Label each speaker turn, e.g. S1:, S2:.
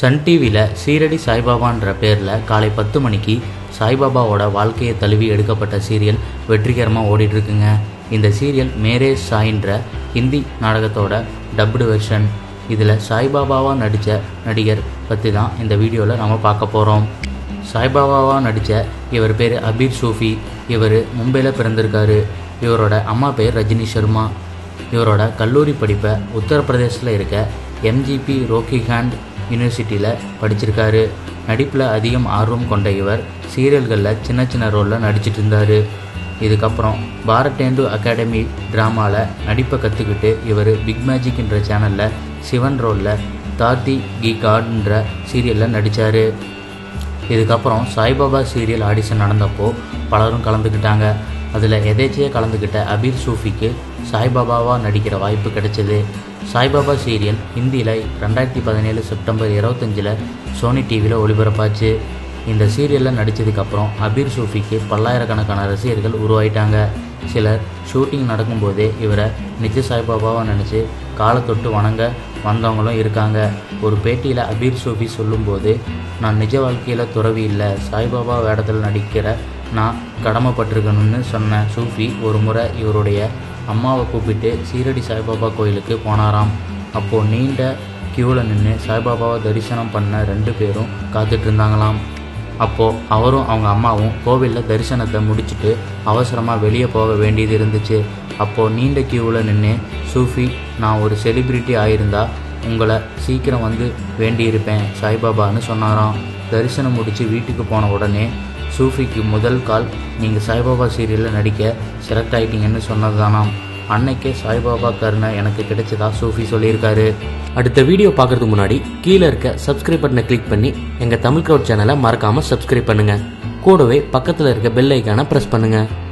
S1: Sun டிவியில் சீரடி சாய்பாபான்ற பேரில் காலை பத்து மணிக்கு சாய்பாபாவோட வாழ்க்கையை தழுவி எடுக்கப்பட்ட சீரியல் வெற்றிகரமாக ஓடிட்டு இருக்குங்க இந்த சீரியல் மேரே சாயின்ற ஹிந்தி நாடகத்தோட டப்டு வெர்ஷன் இதில் சாய்பாபாவாக நடித்த நடிகர் பற்றி தான் இந்த வீடியோவில் நம்ம பார்க்க போகிறோம் சாய்பாபாவாக நடித்த இவர் பேர் அபீர் சூஃபி இவர் மும்பையில் பிறந்திருக்காரு இவரோட அம்மா பேர் ரஜினி சர்மா இவரோட கல்லூரி படிப்பை உத்தரப்பிரதேசத்தில் இருக்க எம்ஜிபி ரோக்கிஹாண்ட் யூனிவர்சிட்டியில் படிச்சிருக்காரு நடிப்பில் அதிகம் ஆர்வம் கொண்ட இவர் சீரியல்களில் சின்ன சின்ன ரோலில் நடிச்சிட்டு இருந்தார் இதுக்கப்புறம் பாரதேந்து அகாடமி ட்ராமாவில் நடிப்பை கற்றுக்கிட்டு இவர் பிக் மேஜிக்ன்ற சேனலில் சிவன் ரோலில் தாத்தி கி காட்ன்ற சீரியலில் நடித்தார் இதுக்கப்புறம் சாய்பாபா சீரியல் ஆடிஷன் நடந்தப்போ பலரும் கலந்துக்கிட்டாங்க அதில் எதேச்சையாக கலந்துக்கிட்ட அபீர் சூஃபிக்கு சாய்பாபாவாக நடிக்கிற வாய்ப்பு கிடைச்சது சாய்பாபா சீரியல் ஹிந்தியில் ரெண்டாயிரத்தி பதினேழு செப்டம்பர் இருபத்தஞ்சில் சோனி டிவியில் ஒளிபரப்பாச்சு இந்த சீரியலில் நடித்ததுக்கப்புறம் அபீர் சூஃபிக்கு பல்லாயிரக்கணக்கான ரசிகர்கள் உருவாயிட்டாங்க சிலர் ஷூட்டிங் நடக்கும்போதே இவரை நிஜ சாய்பாபாவை நினச்சி காலை தொட்டு வணங்க வந்தவங்களும் இருக்காங்க ஒரு பேட்டியில் அபீர் சூஃபி சொல்லும்போது நான் நிஜ வாழ்க்கையில் துறவி இல்லை சாய்பாபா வேடத்தில் நடிக்கிற நான் கடமைப்பட்டிருக்கணும்னு சொன்ன சூஃபி ஒரு முறை இவருடைய அம்மாவை கூப்பிட்டு சீரடி சாய்பாபா கோயிலுக்கு போனாராம் அப்போது நீண்ட க்யூவில் நின்று சாய்பாபாவை தரிசனம் பண்ண ரெண்டு பேரும் காத்துட்டு இருந்தாங்களாம் அப்போது அவரும் அவங்க அம்மாவும் கோவிலில் தரிசனத்தை முடிச்சுட்டு அவசரமாக வெளியே போக வேண்டியது இருந்துச்சு அப்போது நீண்ட க்யூவில் நின்று சூஃபி நான் ஒரு செலிப்ரிட்டி ஆயிருந்தா உங்களை சீக்கிரம் வந்து வேண்டியிருப்பேன் சாய்பாபான்னு சொன்னாராம் தரிசனம் முடித்து வீட்டுக்கு போன உடனே சூஃபிக்கு முதல் கால் நீங்கள் சாய்பாபா சீரியலில் நடிக்க செலக்ட் ஆயிட்டீங்கன்னு சொன்னது தானாம் அன்னைக்கே சாய்பாபா கருணை எனக்கு கிடைச்சதா சூஃபி சொல்லியிருக்காரு
S2: அடுத்த வீடியோ பார்க்கறதுக்கு முன்னாடி கீழே இருக்க சப்ஸ்கிரைப் பட்டனை கிளிக் பண்ணி எங்கள் தமிழ் க்ரௌட் சேனலை மறக்காமல் சப்ஸ்கிரைப் பண்ணுங்கள் கூடவே பக்கத்தில் இருக்க பெல் ஐக்கானை ப்ரெஸ் பண்ணுங்கள்